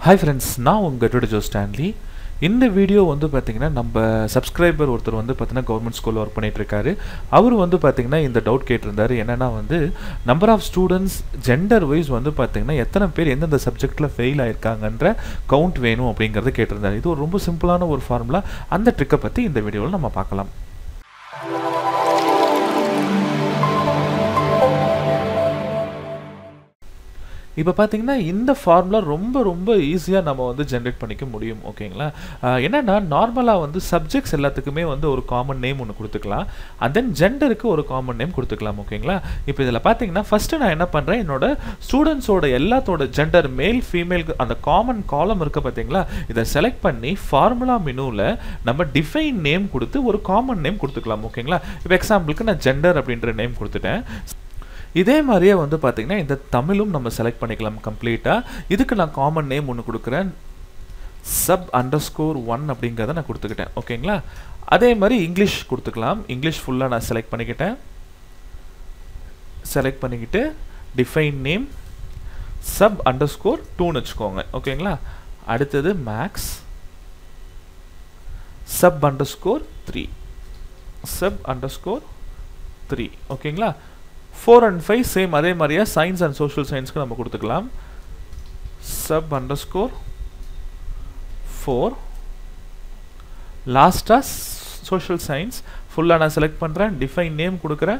hi friends நான் உங்கள் டுடோ Stanley இந்த வீடியோ வந்து பார்த்தீங்கன்னா நம்ம சப்ஸ்கிரைபர் ஒருத்தர் வந்து பார்த்தீங்கன்னா கவர்மெண்ட் ஸ்கூலில் ஒர்க் பண்ணிட்டு இருக்காரு அவர் வந்து பார்த்தீங்கன்னா இந்த டவுட் கேட்டிருந்தாரு என்னன்னா வந்து number of students gender wise வந்து பார்த்தீங்கன்னா எத்தனை பேர் எந்தெந்த சப்ஜெக்ட்டில் ஃபெயில் ஆயிருக்காங்கன்ற கவுண்ட் வேணும் அப்படிங்கிறத கேட்டிருந்தாரு இது ஒரு ரொம்ப சிம்பிளான ஒரு ஃபார்முலா அந்த ட்ரிக்கை பற்றி இந்த வீடியோவில் நம்ம பார்க்கலாம் இப்போ பார்த்தீங்கன்னா இந்த ஃபார்முலா ரொம்ப ரொம்ப ஈஸியாக நம்ம வந்து ஜென்ரேட் பண்ணிக்க முடியும் ஓகேங்களா ஆஹ் என்னன்னா நார்மலாக வந்து சப்ஜெக்ட்ஸ் எல்லாத்துக்குமே வந்து ஒரு காமன் நேம் ஒன்று கொடுத்துக்கலாம் அண்ட் தென் ஜெண்டருக்கு ஒரு காமன் நேம் கொடுத்துக்கலாம் ஓகேங்களா இப்போ இதில் பார்த்தீங்கன்னா ஃபஸ்ட்டு நான் என்ன பண்ணுறேன் என்னோட ஸ்டூடெண்ட்ஸோட எல்லாத்தோட ஜெண்டர் மேல் ஃபீமேல் அந்த காமன் காலம் இருக்க பார்த்தீங்களா இதை செலக்ட் பண்ணி ஃபார்முலா மெனுவில் நம்ம டிஃபைன் நேம் கொடுத்து ஒரு காமன் நேம் கொடுத்துக்கலாம் ஓகேங்களா இப்போ எக்ஸாம்பிளுக்கு நான் ஜெண்டர் அப்படின்ற நேம் கொடுத்துட்டேன் இதே மாதிரியே வந்து பார்த்தீங்கன்னா இந்த தமிழும் நம்ம செலக்ட் பண்ணிக்கலாம் கம்ப்ளீட்டாக இதுக்கு நான் காமன் நேம் ஒன்று கொடுக்குறேன் சப் அண்டர் ஸ்கோர் ஒன் அப்படிங்கிறத நான் கொடுத்துக்கிட்டேன் ஓகேங்களா அதே மாதிரி இங்கிலீஷ் கொடுத்துக்கலாம் இங்கிலீஷ் ஃபுல்லாக நான் செலக்ட் பண்ணிக்கிட்டேன் செலக்ட் பண்ணிக்கிட்டு define name sub underscore டூன்னு வச்சுக்கோங்க ஓகேங்களா அடுத்தது max sub underscore three sub underscore three ஓகேங்களா ஃபோர் அண்ட் ஃபைவ் சேம் அதே மாதிரியா சயின்ஸ் அண்ட் சோஷியல் சயின்ஸ்க்கு நம்ம கொடுத்துக்கலாம் சப் அண்டர் ஸ்கோர் ஃபோர் லாஸ்ட்டாக சோஷியல் சயின்ஸ் ஃபுல்லாக நான் செலக்ட் பண்ணுறேன் டிஃபைன் நேம் கொடுக்குறேன்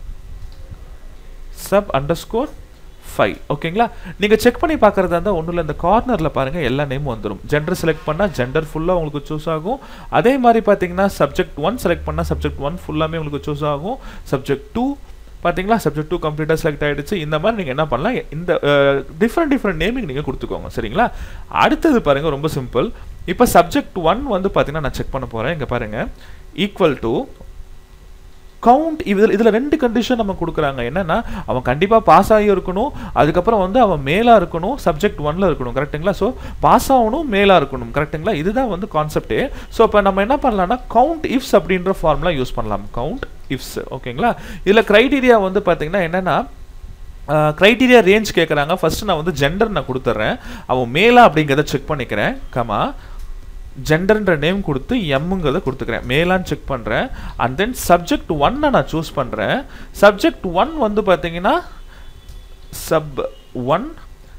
சப் அண்டர் ஸ்கோர் ஃபைவ் ஓகேங்களா நீங்கள் செக் பண்ணி பார்க்குறதா இருந்தால் ஒன்றும் இல்லை இந்த கார்னரில் பாருங்கள் எல்லா நேமும் வந்துடும் ஜெண்டர் செலக்ட் பண்ணால் ஜெண்டர் ஃபுல்லாக உங்களுக்கு சூஸ் ஆகும் அதே மாதிரி பார்த்தீங்கன்னா சப்ஜெக்ட் ஒன் செலக்ட் பண்ணால் சப்ஜெக்ட் ஒன் ஃபுல்லாமே உங்களுக்கு சூஸ் ஆகும் சப்ஜெக்ட் டூ பார்த்தீங்களா சப்ஜெக்ட் டூ கம்ப்ளீட்டாக செலக்ட் ஆகிடுச்சு இந்த மாதிரி நீங்கள் என்ன பண்ணலாம் இந்த டிஃப்ரெண்ட் டிஃப்ரெண்ட் நேமிங் நீங்கள் கொடுத்துக்கோங்க சரிங்களா அடுத்தது பாருங்கள் ரொம்ப சிம்பிள் இப்போ சப்ஜெக்ட் ஒன் வந்து பார்த்தீங்கன்னா நான் செக் பண்ண போகிறேன் இங்கே பாருங்கள் ஈக்குவல் டு கவுண்ட் இதில் இதில் ரெண்டு கண்டிஷன் நம்ம கொடுக்குறாங்க என்னன்னா அவன் கண்டிப்பாக பாஸ் ஆகி இருக்கணும் அதுக்கப்புறம் வந்து அவன் மேலாக இருக்கணும் சப்ஜெக்ட் ஒன்ல இருக்கணும் கரெக்ட்டுங்களா ஸோ பாஸ் ஆகணும் மேலாக இருக்கணும் கரெக்ட்டுங்களா இதுதான் வந்து கான்செப்டே ஸோ இப்போ நம்ம என்ன பண்ணலாம்னா கவுண்ட் இஃப்ஸ் அப்படின்ற ஃபார்முலா யூஸ் பண்ணலாம் கவுண்ட் இஃப்ஸ் ஓகேங்களா இதில் க்ரைட்டீரியா வந்து பார்த்தீங்கன்னா என்னென்னா க்ரைட்டீரியா ரேஞ்ச் கேட்குறாங்க ஃபஸ்ட்டு நான் வந்து ஜெண்டர் நான் கொடுத்துட்றேன் அவன் மேலா அப்படிங்கிறத செக் பண்ணிக்கிறேன் கமா ஜெண்டர்ன்ற நேம் கொடுத்து எம்முங்கிறத கொடுத்துக்கிறேன் மேலான்னு செக் பண்ணுறேன் அண்ட் தென் சப்ஜெக்ட் ஒன்னை நான் சூஸ் பண்ணுறேன் சப்ஜெக்ட் ஒன் வந்து பார்த்தீங்கன்னா sub one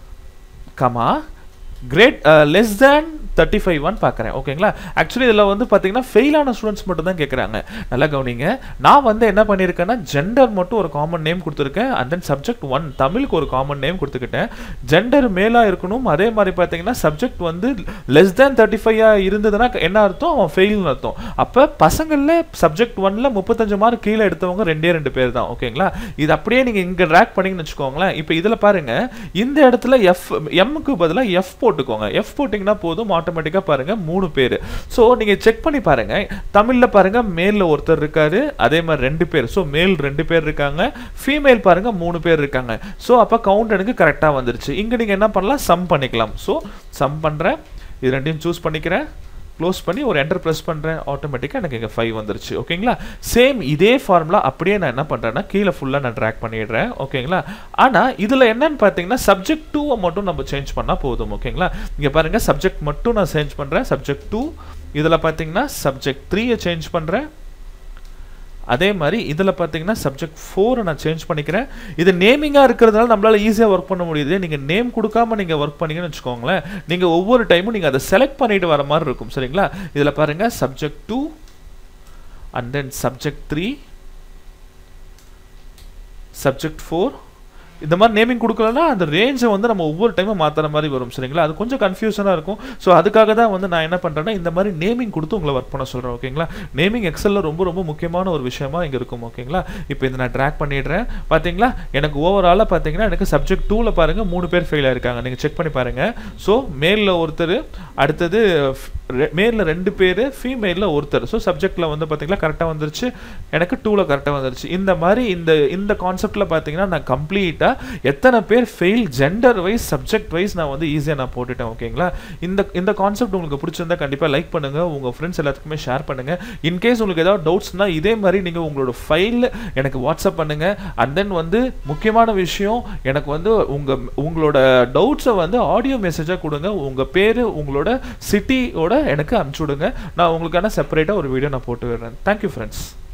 comma great less than thirty five one பார்க்குறேன் ஓகேங்களா ஆக்சுவலி இதில் வந்து பார்த்தீங்கன்னா ஃபெயிலான ஸ்டூடெண்ட்ஸ் மட்டும் தான் கேட்குறாங்க நல்லா கவனிங்க நான் வந்து என்ன பண்ணியிருக்கேன்னா ஜெண்டர் மட்டும் ஒரு காமன் நேம் கொடுத்துருக்கேன் அண்ட் தென் சப்ஜெக்ட் ஒன் தமிழுக்கு ஒரு காமன் நேம் கொடுத்துக்கிட்டேன் ஜெண்டர் மேலாக இருக்கணும் அதே மாதிரி பார்த்தீங்கன்னா சப்ஜெக்ட் வந்து லெஸ் தேன் தேர்ட்டி ஃபைவாக இருந்ததுன்னா என்ன அர்த்தம் அவன் ஃபெயில்னு அர்த்தம் அப்போ பசங்களில் சப்ஜெக்ட் ஒன்ல முப்பத்தஞ்சு மார்க் கீழே எடுத்தவங்க ரெண்டே ரெண்டு பேர் தான் ஓகேங்களா இது அப்படியே நீங்கள் இங்கே ட்ராக் பண்ணிங்கன்னு வச்சுக்கோங்களேன் இப்போ இதில் பாருங்க இந்த இடத்துல எஃப் எம்முக்கு பதிலாக எஃப் போட்டுக்கோங்க எஃப் போட்டிங்கன்னா போதும் ஆட்டோமேட்டிக்காக பாருங்க மூணு பேர் ஸோ நீங்கள் செக் பண்ணி பாருங்க தமிழில் பாருங்க மேலில் ஒருத்தர் இருக்காரு அதே மாதிரி ரெண்டு பேர் ஸோ மேல் ரெண்டு பேர் இருக்காங்க ஃபீமேல் பாருங்க மூணு பேர் இருக்காங்க ஸோ அப்போ கவுண்ட் எனக்கு கரெக்டாக வந்துருச்சு இங்கே நீங்கள் என்ன பண்ணலாம் சம் பண்ணிக்கலாம் ஸோ சம் பண்ணுறேன் இது ரெண்டையும் சூஸ் பண்ணிக்கிறேன் க்ளோஸ் பண்ணி ஒரு என்டர் ப்ரெஸ் பண்ணுறேன் ஆட்டோமேட்டிக்காக எனக்கு இங்கே ஃபைவ் வந்துருச்சு ஓகேங்களா சேம் இதே ஃபார்முலா அப்படியே நான் என்ன பண்ணுறேன்னா கீழே ஃபுல்லாக நான் ட்ராக் பண்ணிடுறேன் ஓகேங்களா ஆனால் இதில் என்னன்னு பார்த்தீங்கன்னா சப்ஜெக்ட் டூவை மட்டும் நம்ம சேஞ்ச் பண்ணால் போதும் ஓகேங்களா இங்கே பாருங்கள் சப்ஜெக்ட் மட்டும் நான் சேஞ்ச் பண்ணுறேன் சப்ஜெக்ட் டூ இதில் பார்த்தீங்கன்னா சப்ஜெக்ட் த்ரீயை சேஞ்ச் பண்ணுறேன் அதே மாதிரி இதில் பார்த்தீங்கன்னா சப்ஜெக்ட் ஃபோரை நான் சேஞ்ச் பண்ணிக்கிறேன் இது நேமிங்காக இருக்கிறதுனால நம்மளால் ஈஸியாக ஒர்க் பண்ண முடியுது நீங்கள் நேம் கொடுக்காம நீங்கள் ஒர்க் பண்ணீங்கன்னு வச்சுக்கோங்களேன் நீங்கள் ஒவ்வொரு டைமும் நீங்கள் அதை செலக்ட் பண்ணிட்டு வர மாதிரி இருக்கும் சரிங்களா இதில் பாருங்கள் subject two and then subject three subject four இந்த மாதிரி நேமிங் கொடுக்கலன்னா அந்த ரேஞ்சை வந்து நம்ம ஒவ்வொரு டைமும் மாற்றுற மாதிரி வரும் சரிங்களா அது கொஞ்சம் கன்ஃபியூஷனாக இருக்கும் ஸோ அதுக்காக தான் வந்து நான் என்ன பண்ணுறேன்னா இந்த மாதிரி நேமிங் கொடுத்து உங்களை ஒர்க் பண்ண சொல்கிறேன் ஓகேங்களா நேமிங் எக்ஸலில் ரொம்ப ரொம்ப முக்கியமான ஒரு விஷயமா இங்கே இருக்கும் ஓகேங்களா இப்போ இதை நான் ட்ராக் பண்ணிடுறேன் பார்த்தீங்களா எனக்கு ஓவராலாக பார்த்தீங்கன்னா எனக்கு சப்ஜெக்ட் டூவில் பாருங்கள் மூணு பேர் ஃபெயில் ஆயிருக்காங்க நீங்கள் செக் பண்ணி பாருங்கள் ஸோ மேலில் ஒருத்தர் அடுத்தது மேலில் ரெண்டு பேர் ஃபீமேலில் ஒருத்தர் ஸோ சப்ஜெக்டில் வந்து பார்த்தீங்கன்னா கரெக்டாக வந்துருச்சு எனக்கு டூவில் கரெக்டாக வந்துருச்சு இந்த மாதிரி இந்த இந்த கான்செப்டில் பார்த்தீங்கன்னா நான் கம்ப்ளீட்டாக எத்தனை பேர் fail gender wise subject wise நான் வந்து ஈஸியாக நான் போட்டுட்டேன் ஓகேங்களா இந்த இந்த கான்செப்ட் உங்களுக்கு பிடிச்சிருந்தா கண்டிப்பாக லைக் பண்ணுங்கள் உங்கள் ஃப்ரெண்ட்ஸ் எல்லாத்துக்குமே ஷேர் பண்ணுங்கள் இன்கேஸ் உங்களுக்கு ஏதாவது டவுட்ஸ்னால் இதே மாதிரி நீங்கள் உங்களோட ஃபைல் எனக்கு வாட்ஸ்அப் பண்ணுங்கள் அண்ட் தென் வந்து முக்கியமான விஷயம் எனக்கு வந்து உங்கள் உங்களோட டவுட்ஸை வந்து ஆடியோ மெசேஜாக கொடுங்க உங்கள் பேர் உங்களோட சிட்டியோட எனக்கு அனுப்பிச்சி விடுங்க நான் உங்களுக்கான செப்பரேட்டாக ஒரு வீடியோ நான் போட்டு விடுறேன் தேங்க்யூ ஃப்ரெண்ட்ஸ்